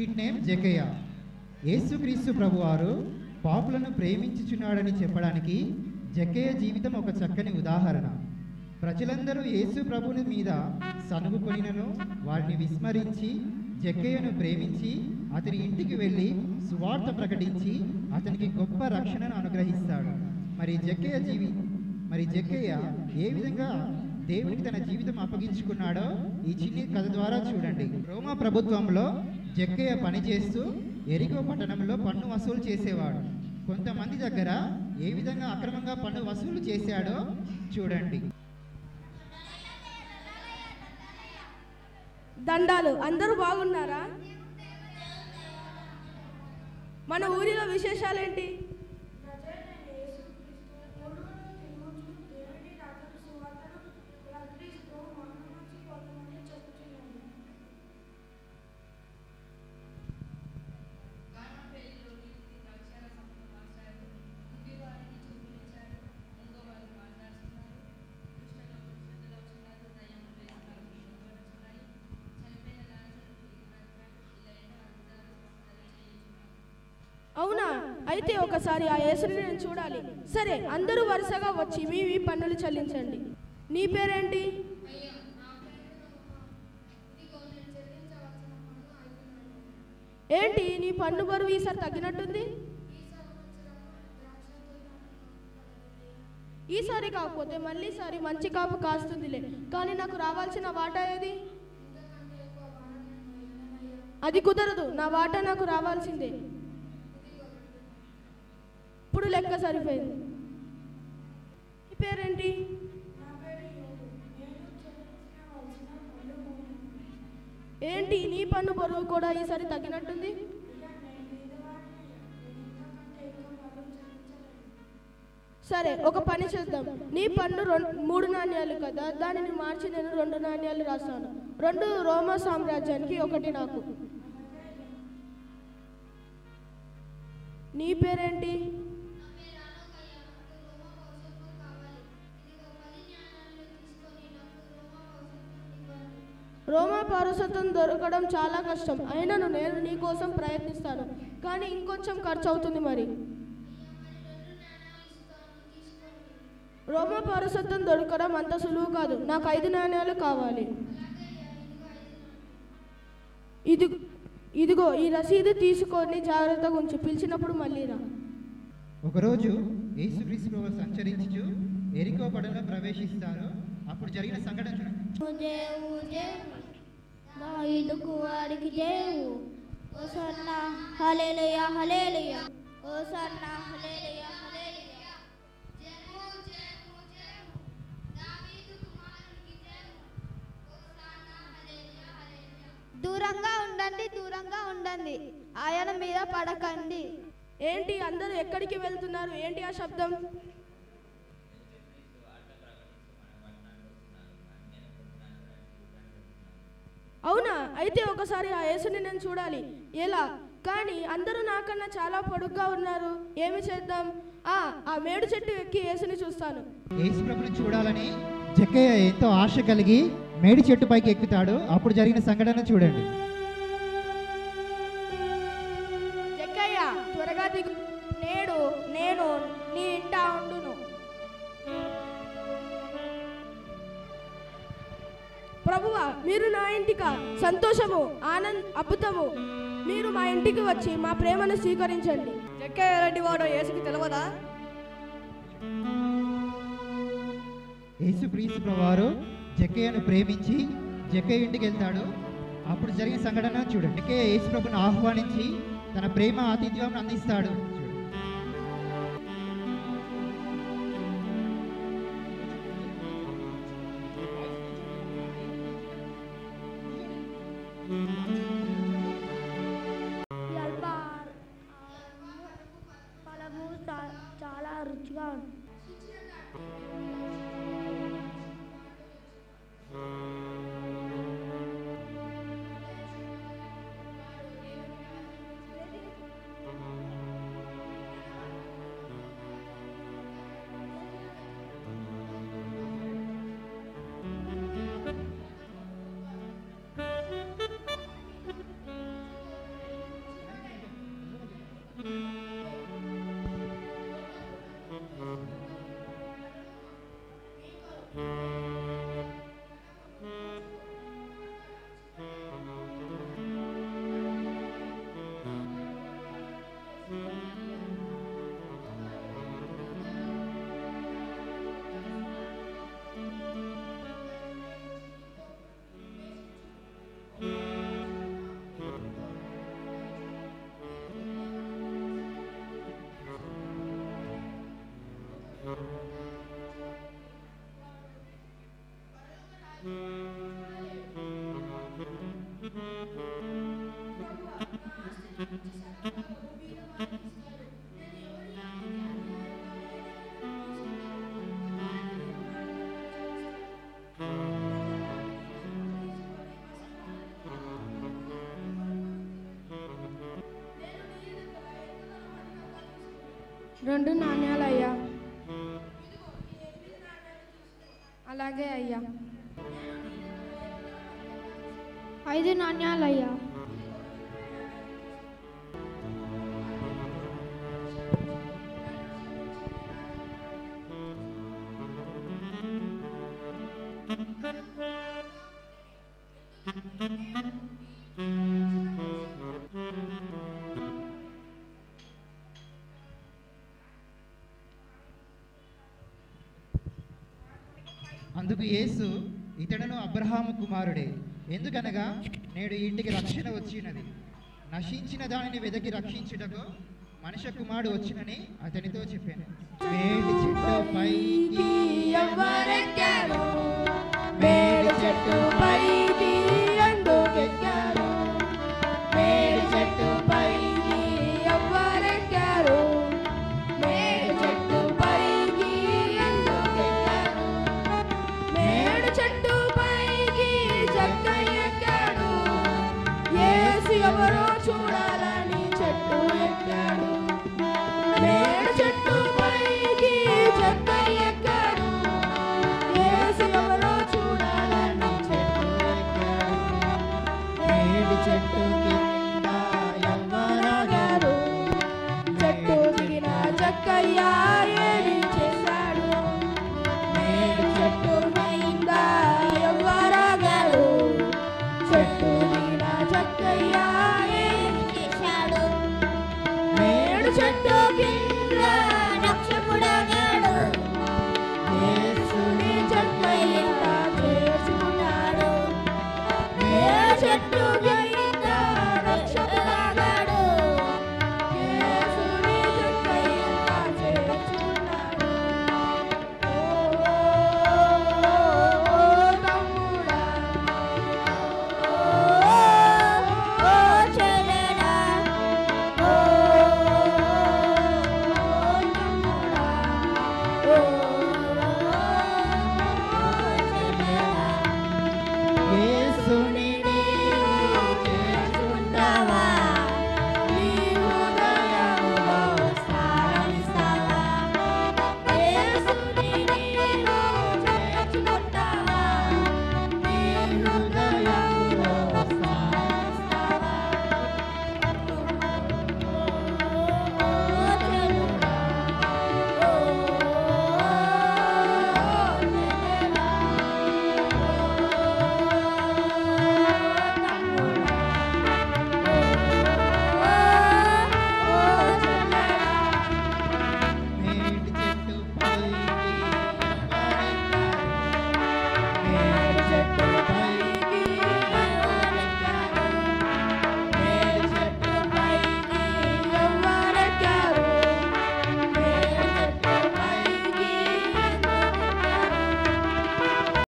Kid name Jakayya యేసుక్రీస్తు ప్రభువారు పాపులను ప్రేమించుచున్నాడని చెప్పడానికి జకయ్య జీవితం ఒక చక్కని ఉదాహరణ ప్రజలందరూ యేసు ప్రభుని మీద సనుగుకొనినను వారిని విస్మరించి జక్కయ్యను ప్రేమించి అతని ఇంటికి వెళ్ళి సువార్త ప్రకటించి అతనికి గొప్ప రక్షణను అనుగ్రహిస్తాడు మరి జక్కయ్య జీవి మరి జక్కయ్య ఏ విధంగా దేవునికి తన జీవితం అప్పగించుకున్నాడో ఈ చిన్ని కథ ద్వారా చూడండి రోమా ప్రభుత్వంలో జక్కయ్య పనిచేస్తూ ఎరికో పట్టణంలో పన్ను వసూలు చేసేవాడు కొంతమంది దగ్గర ఏ విధంగా అక్రమంగా పన్ను వసూలు చేశాడో చూడండి దండాలు అందరూ బాగున్నారా మన ఊరిలో విశేషాలేంటి అవునా అయితే ఒకసారి ఆ యేసుని నేను చూడాలి సరే అందరూ వరుసగా వచ్చి మీ మీ పన్నులు చెల్లించండి నీ పేరేంటి ఏంటి నీ పన్ను బరువు ఈసారి తగ్గినట్టుంది ఈసారి కాకపోతే మళ్ళీసారి మంచి కాపు కాస్తుందిలే కానీ నాకు రావాల్సిన వాటా ఏది అది కుదరదు నా వాటా నాకు రావాల్సిందే ఇప్పుడు లెక్క సరిపోయింది ఈ పేరేంటి ఏంటి నీ పన్ను బరువు కూడా ఈసారి తగ్గినట్టుంది సరే ఒక పని చేద్దాం నీ పన్ను రెండు మూడు నాణ్యాలు కదా దానిని మార్చి నేను రెండు నాణ్యాలు రాస్తాను రెండు రోమా సామ్రాజ్యానికి ఒకటి నాకు నీ పేరేంటి రోమా పౌరసత్వం దొరకడం చాలా కష్టం అయినను నేను నీ కోసం ప్రయత్నిస్తాను కానీ ఇంకొంచెం ఖర్చు అవుతుంది మరి రోమా పౌరసత్వం దొరకడం అంత సులువు కాదు నాకు ఐదు నాణ్యాలు కావాలి ఇది ఇదిగో ఈ రసీదు తీసుకొని జాగ్రత్తగా ఉంచు పిలిచినప్పుడు మళ్ళీ రా ఒకరోజు యేసుక్రీస్తు ప్రభు సంచరించుచు ఎరికో పడలో ప్రవేశిస్తారు అప్పుడు జరిగిన సంఘటన చూడండి దేవు దేవు దావీదుకు వారికి దేవు ఓ సన్న హలేలుయ హలేలుయ ఓ సన్న హలేలుయ హలేలుయ దూరంగా ఉండండి దూరంగా ఉండండి ఆయన మీద పడకండి ఏంటి అందరూ ఎక్కడికి వెళ్తున్నారు ఏంటి ఆ శబ్దం అవునా అయితే ఒకసారి ఆ యేసుని నేను చూడాలి ఎలా కానీ అందరూ నాకన్నా చాలా పొడుగ్గా ఉన్నారు ఏమి చేద్దాం ఆ ఆ మేడు చెట్టు ఎక్కి యేసుని చూస్తాను యేసు ప్రభుని చూడాలని జక్కయ్య ఎంతో ఆశ కలిగి మేడి చెట్టు పైకి ఎక్కుతాడు అప్పుడు జరిగిన సంఘటన చూడండి జక్కయ్య త్వరగా దిగు నేడు నేను నీ ఇంట ఉండును ప్రభువా మీరు నా ఇంటిక సంతోషము ఆనంద్ అద్భుతము మీరు మా ఇంటికి వచ్చి మా ప్రేమను స్వీకరించండి జక్కయ్య లాంటి వాడు యేసుకి తెలవదా యేసు క్రీస్తు ప్రభువారు జక్కయ్యను ప్రేమించి జక్కయ్య ఇంటికి వెళ్తాడు అప్పుడు జరిగిన సంఘటన చూడండి జక్కయ్య యేసు ప్రభుని ఆహ్వానించి తన ప్రేమ ఆతిథ్యం అందిస్తాడు చూడండి. ఈ అల్ప ఫలము చా- చాలా రుచిగా ఉంది రెండు నాణ్యాలు అయ్యా అలాగే అయ్యా ఐదు నాణ్యాలయ్యా అందుకు యేసు ఇతడును అబ్రహాము కుమారుడే ఎందుకనగా నేడు ఈ ఇంటికి రక్షణ వచ్చినది నశించిన దానిని వెదకి రక్షించుటకు మనుష్య కుమారుడు వచ్చినని అతనితో చెప్పాను మేడి చెట్టు పైకి ఎవరెక్కారు మేడి చెట్టు పైకి ఎందుకెక్కారు మేడి చెట్టు పైకి ఎవరెక్కారు మేడి చెట్టు పైకి ఎందుకెక్కారు మేడి చెట్టు పైకి జక్కయ్య ఎక్కాడు యేసు ఎవరో చూడాలని చెట్టు ఎక్కాడు మేడి చెట్టు పైకి జక్కయ్య ఎక్కాడు యేసు ఎవరో చూడాలని చెట్టు ఎక్కాడు మేడి చెట్టు కింద ఎవ్వరాగారు చెట్టు దిగిన జక్కయ్య ఏమి చేశాడు మేడి చెట్టు మీద ఎవ్వరాగారు చెట్టు దిగిన జక్కయ్య ఏమి చేశాడు మేడు చెట్టు